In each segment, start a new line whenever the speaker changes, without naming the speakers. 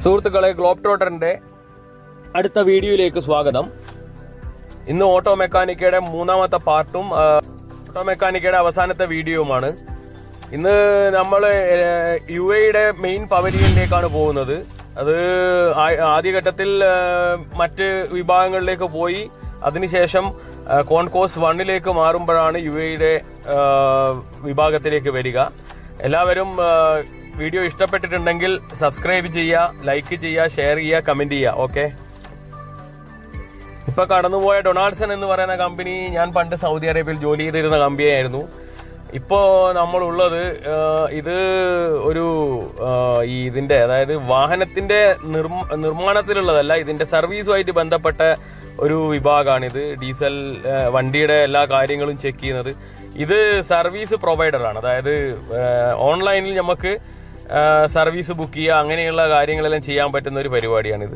സുഹൃത്തുക്കളെ ഗ്ലോബ് ട്രോട്ടറിന്റെ അടുത്ത വീഡിയോയിലേക്ക് സ്വാഗതം ഇന്ന് ഓട്ടോ മെക്കാനിക്കയുടെ മൂന്നാമത്തെ പാർട്ടും ആ, ഓട്ടോ മെക്കാനിക്കയുടെ അവസാനത്തെ വീഡിയോയുമാണ് ഇന്ന് നമ്മൾ യു എയുടെ മെയിൻ പവലിയനിലേക്കാണ് പോകുന്നത് അത് ആ- ആദ്യഘട്ടത്തിൽ ആ, മറ്റ് വിഭാഗങ്ങളിലേക്ക് പോയി അതിനുശേഷം ആ, കോൺകോസ് വണ്ണിലേക്ക് മാറുമ്പോഴാണ് യു എയുടെ വിഭാഗത്തിലേക്ക് വരിക എല്ലാവരും ആ, വീഡിയോ ഇഷ്ടപ്പെട്ടിട്ടുണ്ടെങ്കിൽ സബ്സ്ക്രൈബ് ചെയ്യുക ലൈക്ക് ചെയ്യുക ഷെയർ ചെയ്യുക കമന്റ് ചെയ്യുക ഓക്കെ ഇപ്പൊ കടന്നുപോയ ഡൊണാൾഡ്സൺ എന്ന് പറയുന്ന കമ്പനി ഞാൻ പണ്ട് സൗദി അറേബ്യയിൽ ജോലി ചെയ്തിരുന്ന കമ്പനിയായിരുന്നു ഇപ്പോ നമ്മളുള്ളത് ആ, ഇത് ഒരു ആ, ഈ ഇതിന്റെ അതായത് വാഹനത്തിന്റെ നിർമ്മ- നിർമ്മാണത്തിലുള്ളതല്ല ഇതിന്റെ സർവീസുമായിട്ട് ബന്ധപ്പെട്ട ഒരു വിഭാഗമാണിത് ഡീസൽ ആ, വണ്ടിയുടെ എല്ലാ കാര്യങ്ങളും ചെക്ക് ചെയ്യുന്നത് ഇത് സർവീസ് പ്രൊവൈഡർ ആണ് അതായത് ആ, ഓൺലൈനിൽ നമുക്ക് ആ, സർവീസ് ബുക്ക് ചെയ്യുക അങ്ങനെയുള്ള കാര്യങ്ങളെല്ലാം ചെയ്യാൻ പറ്റുന്ന ഒരു പരിപാടിയാണിത്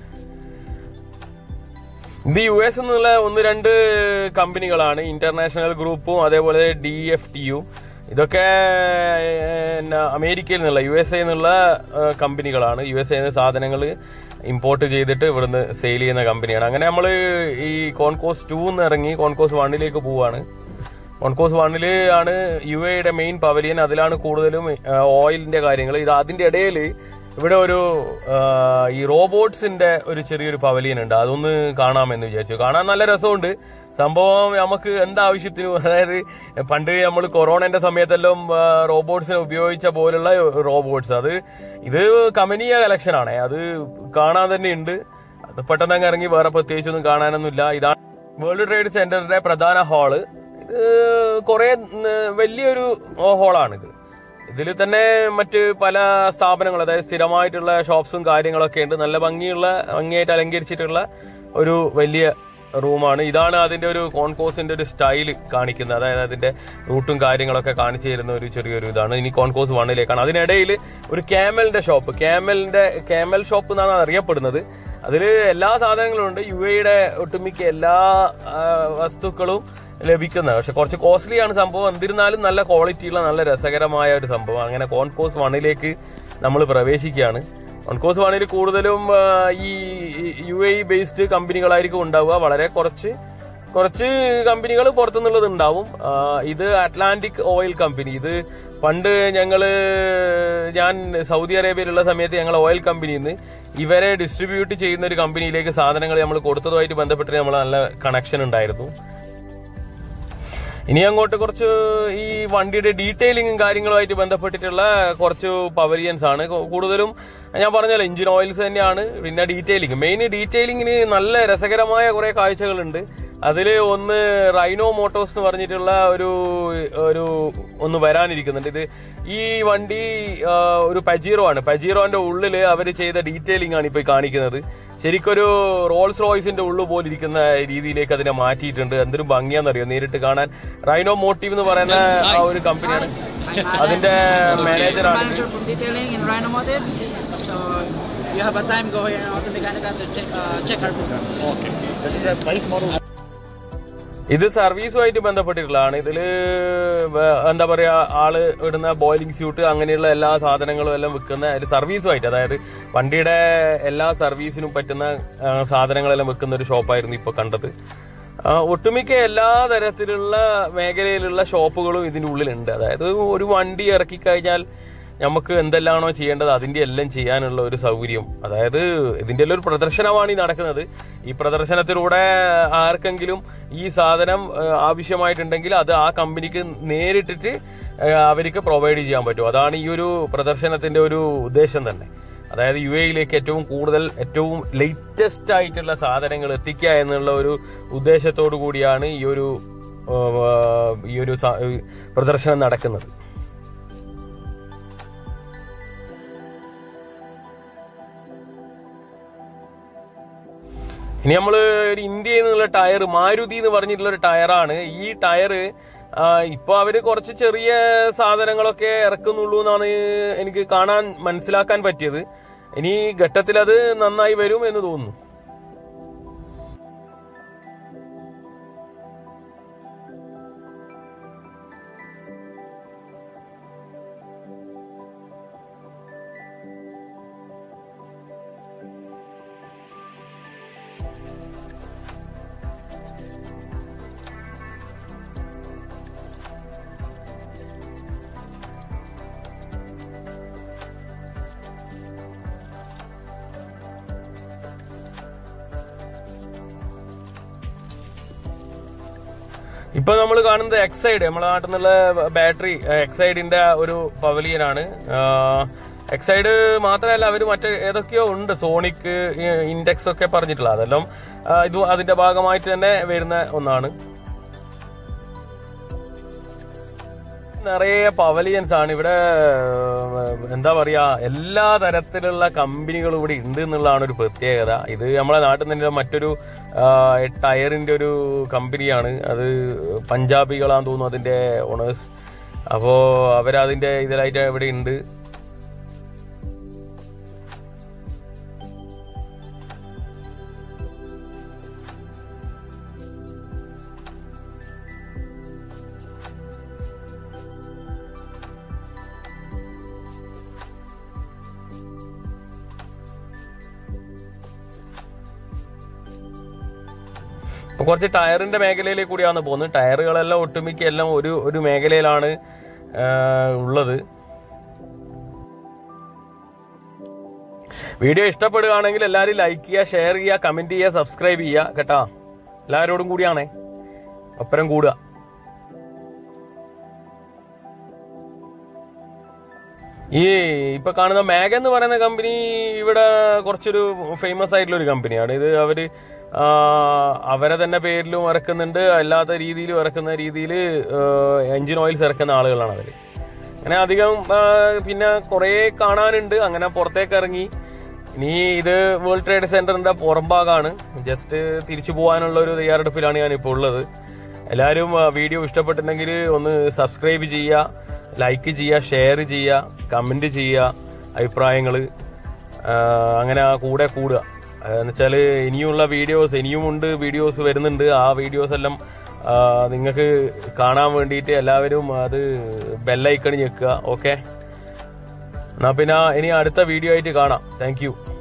ഇത് യു എസ് എന്നുള്ള ഒന്ന് രണ്ട് കമ്പനികളാണ് ഇന്റർനാഷണൽ ഗ്രൂപ്പും അതേപോലെ ഡി എഫ് ടിയും ഇതൊക്കെ പിന്നെ അമേരിക്കയിൽ നിന്നുള്ള യു എസ് എ എന്നുള്ള കമ്പനികളാണ് യു എസ് എ സാധനങ്ങൾ ഇമ്പോർട്ട് ചെയ്തിട്ട് ഇവിടുന്ന് സെയിൽ ചെയ്യുന്ന കമ്പനിയാണ് അങ്ങനെ നമ്മൾ ഈ കോൺകോസ് ടു എന്ന് ഇറങ്ങി കോൺകോസ് വണ്ണിലേക്ക് പോവാണ് കോൺകോസ് വണ്ണില് ആണ് യു എയുടെ മെയിൻ പവലിയൻ അതിലാണ് കൂടുതലും ഓയിലിന്റെ കാര്യങ്ങൾ ഇത് അതിന്റെ ഇടയിൽ ഇവിടെ ഒരു ആ, ഈ റോബോട്ട്സിന്റെ ഒരു ചെറിയൊരു പവലിയൻ ഉണ്ട് അതൊന്ന് കാണാമെന്ന് വിചാരിച്ചു കാണാൻ നല്ല രസമുണ്ട് സംഭവം നമുക്ക് എന്താവശ്യത്തിനും അതായത് പണ്ട് നമ്മൾ കൊറോണന്റെ സമയത്തെല്ലാം ആ, റോബോട്ട്സിനെ ഉപയോഗിച്ച പോലുള്ള റോബോട്ട്സ് അത് ഇത് കമനീയ കളക്ഷൻ ആണ് അത് കാണാൻ തന്നെ ഉണ്ട് അത് പെട്ടെന്ന് അങ്ങ് ഇറങ്ങി വേറെ പ്രത്യേകിച്ചൊന്നും കാണാനൊന്നുമില്ല ഇതാണ് വേൾഡ് ട്രേഡ് സെന്ററിന്റെ പ്രധാന ഹാള് ഇത് കുറെ വലിയൊരു ഹോളാണിത് ഇതിൽ തന്നെ മറ്റ് പല സ്ഥാപനങ്ങൾ അതായത് സ്ഥിരമായിട്ടുള്ള ഷോപ്സും കാര്യങ്ങളൊക്കെ ഉണ്ട് നല്ല ഭംഗിയുള്ള ഭംഗിയായിട്ട് അലങ്കരിച്ചിട്ടുള്ള ഒരു വലിയ റൂമാണ് ഇതാണ് അതിന്റെ ഒരു കോൺകോസിന്റെ ഒരു സ്റ്റൈൽ കാണിക്കുന്നത് അതായത് അതിന്റെ റൂട്ടും കാര്യങ്ങളൊക്കെ കാണിച്ചു തരുന്ന ഒരു ചെറിയൊരു ഇതാണ് ഇനി കോൺകോസ് വണ്ണിലേക്കാണ് അതിനിടയിൽ ഒരു ക്യാമലിന്റെ ഷോപ്പ് ക്യാമലിന്റെ ക്യാമൽ ഷോപ്പ് എന്നാണ് അറിയപ്പെടുന്നത് അതിൽ എല്ലാ സാധനങ്ങളും ഉണ്ട് യു എയുടെ ഒട്ടുമിക്ക എല്ലാ ആ, വസ്തുക്കളും ലഭിക്കുന്നത് പക്ഷെ കുറച്ച് കോസ്റ്റ്ലി ആണ് സംഭവം എന്നിരുന്നാലും നല്ല ക്വാളിറ്റിയുള്ള നല്ല രസകരമായ ഒരു സംഭവം അങ്ങനെ കോൺകോസ് വണ്ണിലേക്ക് നമ്മൾ പ്രവേശിക്കുകയാണ് കോൺകോസ് വണ്ണിൽ കൂടുതലും ആ, ഈ യു എ ബേസ്ഡ് കമ്പനികളായിരിക്കും ഉണ്ടാവുക വളരെ കുറച്ച് കുറച്ച് കമ്പനികൾ പുറത്തുനിന്നുള്ളത് ഉണ്ടാവും ആ, ഇത് അറ്റ്ലാന്റിക് ഓയിൽ കമ്പനി ഇത് പണ്ട് ഞങ്ങള് ഞാൻ സൗദി അറേബ്യയിലുള്ള സമയത്ത് ഞങ്ങൾ ഓയിൽ കമ്പനിയിൽ നിന്ന് ഇവരെ ഡിസ്ട്രിബ്യൂട്ട് ചെയ്യുന്ന ഒരു കമ്പനിയിലേക്ക് സാധനങ്ങൾ നമ്മൾ കൊടുത്തതുമായിട്ട് ബന്ധപ്പെട്ട് നമ്മൾ നല്ല കണക്ഷൻ ഉണ്ടായിരുന്നു ഇനി അങ്ങോട്ട് കുറച്ച് ഈ വണ്ടിയുടെ ഡീറ്റെയിലിംഗും കാര്യങ്ങളുമായിട്ട് ബന്ധപ്പെട്ടിട്ടുള്ള കുറച്ച് പവലിയൻസ് ആണ് കൂ- കൂടുതലും ഞാൻ പറഞ്ഞല്ലോ എഞ്ചിൻ ഓയിൽസ് തന്നെയാണ് പിന്നെ ഡീറ്റെയിലിംഗ് മെയിൻ ഡീറ്റെയിലിംഗിന് നല്ല രസകരമായ കുറെ കാഴ്ചകളുണ്ട് അതിൽ ഒന്ന് റൈനോ മോട്ടോഴ്സ് എന്ന് പറഞ്ഞിട്ടുള്ള ഒരു ഒരു ഒന്ന് വരാനിരിക്കുന്നുണ്ട് ഇത് ഈ വണ്ടി ആ, ഒരു പജീറോ ആണ് പജീറോന്റെ ഉള്ളിൽ അവർ ചെയ്ത ഡീറ്റെയിലിംഗ് ആണ് ഇപ്പൊ ഈ കാണിക്കുന്നത് ശരിക്കൊരു റോൾസ് റോയ്സിന്റെ ഉള്ളു പോലിരിക്കുന്ന രീതിയിലേക്ക് അതിനെ മാറ്റിയിട്ടുണ്ട് എന്തൊരു ഭംഗിയാന്നറിയോ നേരിട്ട് കാണാൻ റൈനോ മോട്ടീവ് എന്ന് പറയുന്ന ആ ഒരു കമ്പനിയാണ് അതിന്റെ മാനേജറാണ്
manager from detailing in Rhino Motive. So you have a time, go here in Auto Mechanica to check, uh, check our programs.
Okay. This is a nice model.
ഇത് സർവീസുമായിട്ട് ബന്ധപ്പെട്ടിട്ടുള്ളതാണ് ഇതില് വേ- എന്താ പറയാ ആള് ഇടുന്ന ബോയിലിംഗ് സ്യൂട്ട് അങ്ങനെയുള്ള എല്ലാ സാധനങ്ങളും എല്ലാം വിൽക്കുന്ന ഒരു സർവീസുമായിട്ട് അതായത് വണ്ടിയുടെ എല്ലാ സർവീസിനും പറ്റുന്ന ആ, സാധനങ്ങളെല്ലാം വിൽക്കുന്ന ഒരു ഷോപ്പായിരുന്നു ഇപ്പൊ കണ്ടത് ആ, ഒട്ടുമിക്ക എല്ലാ തരത്തിലുള്ള മേഖലയിലുള്ള ഷോപ്പുകളും ഇതിന്റെ ഉള്ളിലുണ്ട് അതായത് ഒരു വണ്ടി ഇറക്കി കഴിഞ്ഞാൽ നമുക്ക് എന്തെല്ലാണോ ചെയ്യേണ്ടത് അതിന്റെ എല്ലാം ചെയ്യാനുള്ള ഒരു സൗകര്യം അതായത് ഇതിന്റെ എല്ലാം ഒരു പ്രദർശനമാണ് ഈ നടക്കുന്നത് ഈ പ്രദർശനത്തിലൂടെ ആർക്കെങ്കിലും ഈ സാധനം ആ, ആവശ്യമായിട്ടുണ്ടെങ്കിൽ അത് ആ കമ്പനിക്ക് നേരിട്ടിട്ട് ആ, അവർക്ക് പ്രൊവൈഡ് ചെയ്യാൻ പറ്റും അതാണ് ഈ ഒരു പ്രദർശനത്തിന്റെ ഒരു ഉദ്ദേശം തന്നെ അതായത് യു എയിലേക്ക് ഏറ്റവും കൂടുതൽ ഏറ്റവും ലേറ്റസ്റ്റ് ആയിട്ടുള്ള സാധനങ്ങൾ എത്തിക്കുക എന്നുള്ള ഒരു ഉദ്ദേശത്തോടു കൂടിയാണ് ഈ ഒരു ആ, ഈ ഒരു സ- പ്രദർശനം നടക്കുന്നത് ഇനി നമ്മള് ഒരു ഇന്ത്യയിൽ നിന്നുള്ള ടയർ മാരുതി എന്ന് പറഞ്ഞിട്ടുള്ള ഒരു ടയറാണ് ഈ ടയർ ഇപ്പൊ അവര് കുറച്ച് ചെറിയ സാധനങ്ങളൊക്കെ ഇറക്കുന്നുള്ളൂ എന്നാണ് എനിക്ക് കാണാൻ മനസ്സിലാക്കാൻ പറ്റിയത് ഇനി ഘട്ടത്തിൽ അത് നന്നായി വരും എന്ന് തോന്നുന്നു ഇപ്പൊ നമ്മൾ കാണുന്നത് എക്സൈഡ് നമ്മുടെ നാട്ടിൽ നിന്നുള്ള ബാറ്ററി എക്സൈഡിന്റെ ഒരു പവലിയനാണ് എക്സൈഡ് മാത്രമല്ല അവർ മറ്റേ ഏതൊക്കെയോ ഉണ്ട് സോണിക് ഇൻഡെക്സ് ഒക്കെ പറഞ്ഞിട്ടുള്ള അതെല്ലാം ആ, ഇത് അതിന്റെ ഭാഗമായിട്ട് തന്നെ വരുന്ന ഒന്നാണ് നിറയെ പവലിയൻസ് ആണ് ഇവിടെ ഏഹ്, എന്താ പറയാ എല്ലാ തരത്തിലുള്ള കമ്പനികളും ഇവിടെ ഉണ്ട് എന്നുള്ളതാണ് ഒരു പ്രത്യേകത ഇത് നമ്മളെ നാട്ടിൽ തന്നെ മറ്റൊരു ആഹ്, ടയറിന്റെ ഒരു കമ്പനിയാണ് അത് പഞ്ചാബികളാന്ന് തോന്നുന്നു അതിന്റെ ഓണേഴ്സ് അപ്പോ അവരതിന്റെ ഇതിലായിട്ട് ഇവിടെ ഉണ്ട് ഇപ്പൊ കുറച്ച് ടയറിന്റെ മേഖലയിലേക്ക് കൂടിയാണ് പോകുന്നത് ടയറുകളെല്ലാം ഒട്ടുമിക്ക എല്ലാം ഒരു ഒരു മേഖലയിലാണ് ആഹ്, ഉള്ളത് വീഡിയോ ഇഷ്ടപ്പെടുകയാണെങ്കിൽ എല്ലാവരും ലൈക്ക് ചെയ്യുക ഷെയർ ചെയ്യുക കമന്റ് ചെയ്യുക സബ്സ്ക്രൈബ് ചെയ്യുക കേട്ടാ എല്ലാവരോടും കൂടിയാണേ ഒപ്പരം കൂടുക ഈ ഇപ്പൊ കാണുന്ന മാഗ എന്ന് പറയുന്ന കമ്പനി ഇവിടെ കുറച്ചൊരു ഫേമസ് ആയിട്ടുള്ള ഒരു കമ്പനിയാണ് ഇത് അവര് ആ, അവരെ തന്നെ പേരിലും ഇറക്കുന്നുണ്ട് അല്ലാത്ത രീതിയിലും ഇറക്കുന്ന രീതിയിൽ എഞ്ചിൻ ഓയിൽസ് ഇറക്കുന്ന ആളുകളാണ് അവര് അങ്ങനെ അധികം ആ, പിന്നെ കുറെ കാണാനുണ്ട് അങ്ങനെ പുറത്തേക്ക് ഇറങ്ങി ഇനി ഇത് വേൾഡ് ട്രേഡ് സെന്ററിന്റെ പുറംഭാഗമാണ് ജസ്റ്റ് തിരിച്ചു പോകാനുള്ള ഒരു തയ്യാറെടുപ്പിലാണ് ഞാൻ ഇപ്പോൾ ഉള്ളത് എല്ലാവരും ആ, വീഡിയോ ഇഷ്ടപ്പെട്ടിട്ടുണ്ടെങ്കിൽ ഒന്ന് സബ്സ്ക്രൈബ് ചെയ്യുക ലൈക്ക് ചെയ്യുക ഷെയർ ചെയ്യുക കമന്റ് ചെയ്യുക അഭിപ്രായങ്ങൾ അങ്ങനെ ആ കൂടെ കൂടുക എന്ന് വെച്ചാൽ ഇനിയുള്ള വീഡിയോസ് ഇനിയും ഉണ്ട് വീഡിയോസ് വരുന്നുണ്ട് ആ വീഡിയോസ് എല്ലാം നിങ്ങൾക്ക് കാണാൻ വേണ്ടിയിട്ട് എല്ലാവരും അത് ബെല്ലൈക്കൺ ഞെക്കുക ഓക്കെ എന്നാ പിന്നെ ഇനി അടുത്ത വീഡിയോ ആയിട്ട് കാണാം താങ്ക്